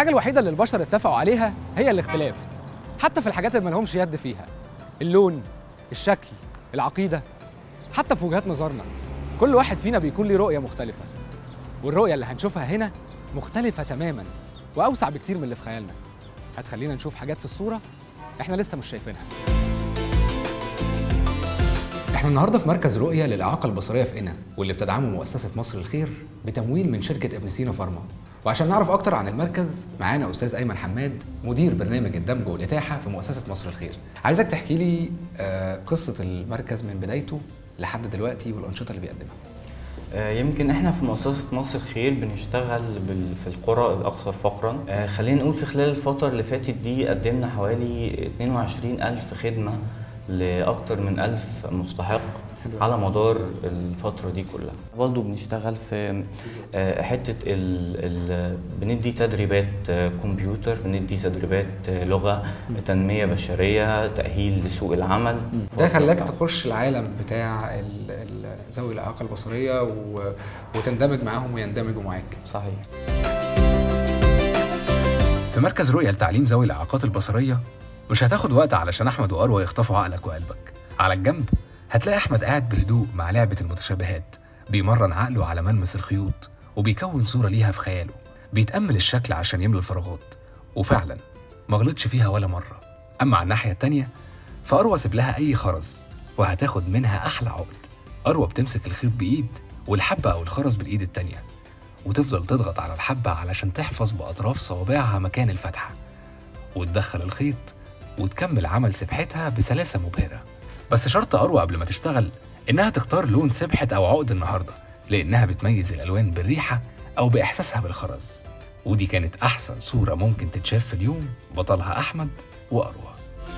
الحاجه الوحيده اللي البشر اتفقوا عليها هي الاختلاف حتى في الحاجات اللي ما لهمش يد فيها اللون الشكل العقيده حتى في وجهات نظرنا كل واحد فينا بيكون ليه رؤيه مختلفه والرؤيه اللي هنشوفها هنا مختلفه تماما واوسع بكتير من اللي في خيالنا هتخلينا نشوف حاجات في الصوره احنا لسه مش شايفينها احنا النهارده في مركز رؤيه للاعاقه البصريه في قنا واللي بتدعمه مؤسسه مصر الخير بتمويل من شركه ابن سينا فارما وعشان نعرف اكتر عن المركز معانا استاذ ايمن حماد مدير برنامج الدمج والاتاحه في مؤسسه مصر الخير عايزك تحكي لي آه، قصه المركز من بدايته لحد دلوقتي والانشطه اللي بيقدمها آه، يمكن احنا في مؤسسة مصر الخير بنشتغل بال- في القرى الأكثر فقرا آه، خلينا نقول في خلال الفترة اللي فاتت دي قدمنا حوالي 22 ألف خدمة لأكثر من ألف مستحق على مدار الفترة دي كلها برضه بنشتغل في آه، حتة ال ال بندي تدريبات آه، كمبيوتر بندي تدريبات آه، لغة تنمية بشرية تأهيل لسوق العمل ده خلاك تخش العالم بتاع ال- ال- ذوي الاعاقه البصريه و... وتندمج معاهم ويندمجوا معاك صحيح في مركز رؤية لتعليم ذوي الإعاقات البصرية مش هتاخد وقت علشان أحمد وأروى يخطفوا عقلك وقلبك على الجنب هتلاقي أحمد قاعد بهدوء مع لعبة المتشابهات بيمرن عقله على ملمس الخيوط وبيكون صورة ليها في خياله بيتأمل الشكل عشان يملى الفراغات وفعلا ما غلطش فيها ولا مرة أما على الناحية التانية فأروى سيب لها أي خرز وهتاخد منها أحلى عقد أروى بتمسك الخيط بإيد والحبة أو الخرز بالإيد التانية وتفضل تضغط على الحبة علشان تحفظ بأطراف صوابعها مكان الفتحة وتدخل الخيط وتكمل عمل سبحتها بسلاسة مبهرة بس شرط أروى قبل ما تشتغل إنها تختار لون سبحة أو عقد النهاردة لأنها بتميز الألوان بالريحة أو بإحساسها بالخرز ودي كانت أحسن صورة ممكن تتشاف في اليوم بطلها أحمد وأروى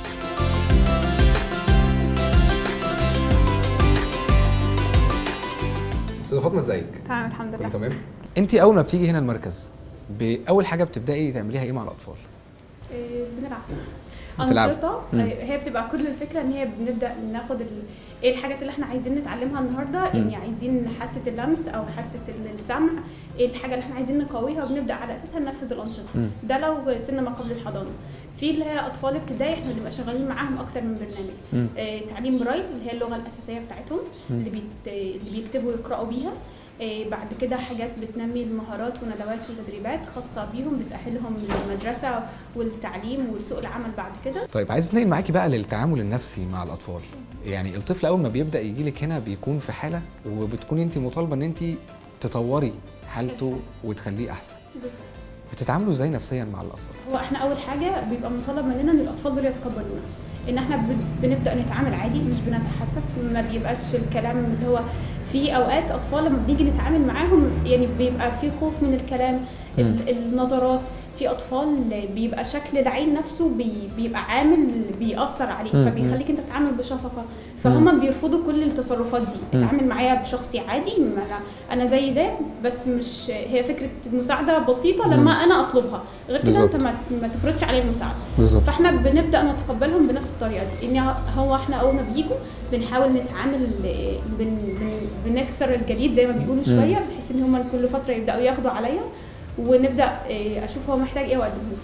أستاذة فاطمة ازيك؟ تمام الحمد لله تمام؟ أنت أول ما بتيجي هنا المركز بأول حاجة بتبدأي تعمليها إيه مع الأطفال؟ إيه، بنلعب بتلعب. أنشطة مم. إيه، هي بتبقى كل الفكرة إن هي بنبدأ ناخد ال... إيه الحاجات اللي إحنا عايزين نتعلمها النهاردة يعني عايزين حاسة اللمس أو حاسة ال- السمع إيه الحاجة اللي إحنا عايزين نقويها وبنبدأ على أساسها ننفذ الأنشطة مم. ده لو سن ما قبل الحضانة في اللي هي أطفال ابتدائي إحنا بنبقى شغالين معاهم أكتر من برنامج مم. إيه تعليم برايل اللي هي اللغة الأساسية بتاعتهم اللي, بيت... اللي بيكتبوا ويقرأوا بيها إيه بعد كده حاجات بتنمي المهارات وندوات وتدريبات خاصة بيهم بتأهلهم للمدرسة والتعليم ولسوق العمل بعد كده طيب عايز اتنقل معاكي بقى للتعامل النفسي مع الاطفال يعني الطفل اول ما بيبدا يجي لك هنا بيكون في حاله وبتكوني انت مطالبه ان انت تطوري حالته وتخليه احسن بتتعاملوا ازاي نفسيا مع الاطفال هو احنا اول حاجه بيبقى مطالب مننا ان الاطفال دول يتقبلونا ان احنا بن- بنبدا نتعامل عادي مش بنتحسس ما بيبقاش الكلام اللي هو في اوقات اطفال لما بنيجي نتعامل معاهم يعني بيبقى في خوف من الكلام ال- النظرات في اطفال بيبقى شكل العين نفسه بي بيبقى عامل بيأثر عليك مم. فبيخليك انت تتعامل بشفقه فهم بيرفضوا كل التصرفات دي مم. اتعامل معايا بشخصي عادي ما انا انا زي زيك بس مش هي فكره مساعده بسيطه لما انا اطلبها غير كده انت بالظبط. ما ما تفرضش عليا المساعده بالظبط فاحنا بنبدا نتقبلهم بنفس الطريقه دي ان هو احنا اول ما بيجوا بنحاول نتعامل بن بن بنكسر الجليد زي ما بيقولوا شويه بحيث ان هم كل فتره يبداوا ياخدوا عليا ونبدا إيه، اشوف هو محتاج ايه واقدمه له.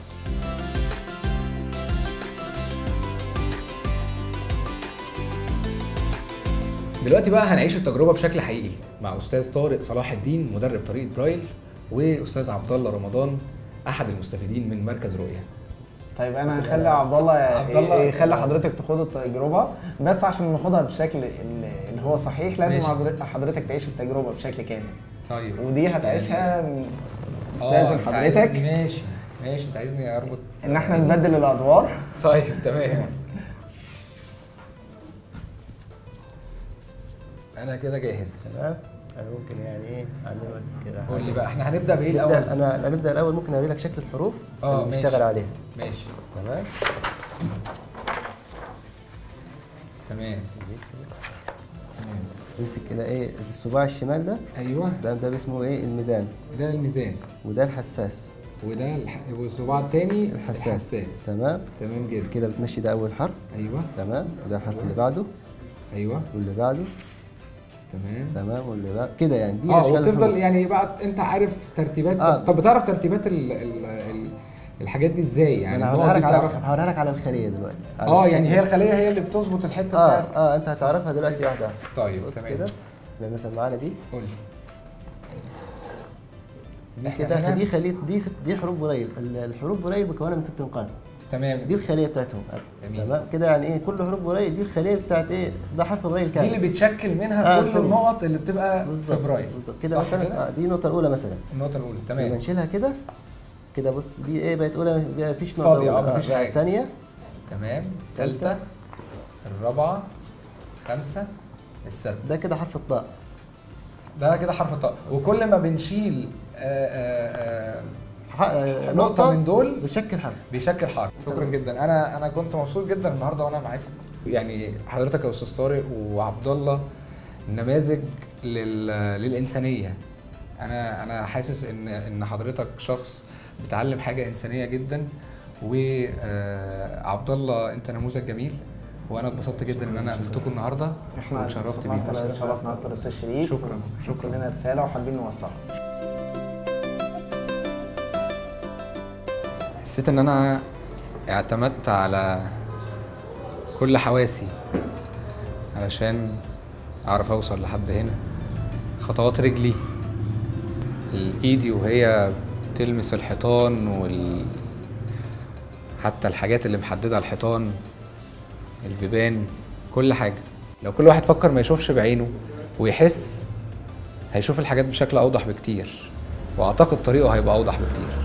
دلوقتي بقى هنعيش التجربه بشكل حقيقي مع استاذ طارق صلاح الدين مدرب طريقه برايل واستاذ عبد الله رمضان احد المستفيدين من مركز رؤيه طيب انا هخلي عبد الله عبد الله. يخلي حضرتك تخوض التجربه بس عشان ناخدها بشكل ال- اللي هو صحيح لازم ماشي. حضرتك- حضرتك تعيش التجربه بشكل كامل طيب ودي هتعيشها م- لازم حضرتك ماشي ماشي انت عايزني اربط ان احنا نبدل الادوار طيب تمام انا كده جاهز تمام انا ممكن يعني ايه اعلمك كده قول لي حاجة بقى احنا هنبدا بايه نبدا الاول انا نبدا الاول ممكن اوري لك شكل الحروف آه، اللي ماشي. نشتغل عليها ماشي تمام تمام تمام امسك كده ايه الصباع الشمال ده ايوه ده ده اسمه ايه الميزان ده الميزان وده الحساس وده الح... والصباع التاني الحساس الحساس تمام تمام جدا كده بتمشي ده اول حرف ايوه تمام وده الحرف اللي بعده ايوه واللي بعده تمام تمام واللي بعده كده يعني دي اه أشكال وتفضل الحروف. يعني بقى انت عارف ترتيبات آه. طب بتعرف ترتيبات ال... ال... ال... الحاجات دي ازاي يعني انا النقط هوريها دي لك على بتعرفها هوريها لك على الخليه دلوقتي على اه الشكل. يعني هي الخليه هي اللي بتظبط الحته اه بتاعت اه انت هتعرفها دلوقتي واحده واحده طيب بص تمام كده لما مثلا معانا دي قول لي دي إحنا كده هنا- دي خليه دي ست دي حروف برايل ال- الحروف برايل مكونه من ست نقاط تمام دي الخليه بتاعتهم جميل. تمام كده يعني ايه كل حروف برايل دي الخليه بتاعت ايه ده حرف برايل دي كامل اللي بتشكل منها آه، كل الحروف. النقط اللي بتبقى في بالظبط برايل بالظبط كده صح مثلا كده؟ آه دي النقطه الاولى مثلا النقطه الاولى لما تمام نشيلها كده كده بص دي ايه بقت اولى مفيش نقطه فاضية، أولى. آه، مفيش حاجة. الثانيه تمام تالتة. ثالثه الرابعه خمسه السادسه ده كده حرف الطاء ده كده حرف الطاء وكل ما بنشيل آه، آه، ح- آه، آه، نقطه من دول بتشكل حرف بيشكل حرف شكرا جدا انا انا كنت مبسوط جدا النهارده وانا معاكم يعني حضرتك يا استاذ طارق وعبد الله نماذج لل... للانسانيه انا انا حاسس ان ان حضرتك شخص بتعلم حاجه انسانيه جدا وعبد الله انت نموذج جميل وانا اتبسطت جدا ان انا قابلتكم النهارده احنا واتشرفت شرفنا بيكم شرفنا اكتر يا استاذ شريف شكراً، شكرا لنا رساله وحابين نوصلها حسيت ان انا اعتمدت على كل حواسي علشان اعرف اوصل لحد هنا خطوات رجلي ايدي وهي بتلمس الحيطان وال حتى الحاجات اللي محدده الحيطان البيبان كل حاجه لو كل واحد فكر ما يشوفش بعينه ويحس هيشوف الحاجات بشكل اوضح بكتير واعتقد طريقه هيبقى اوضح بكتير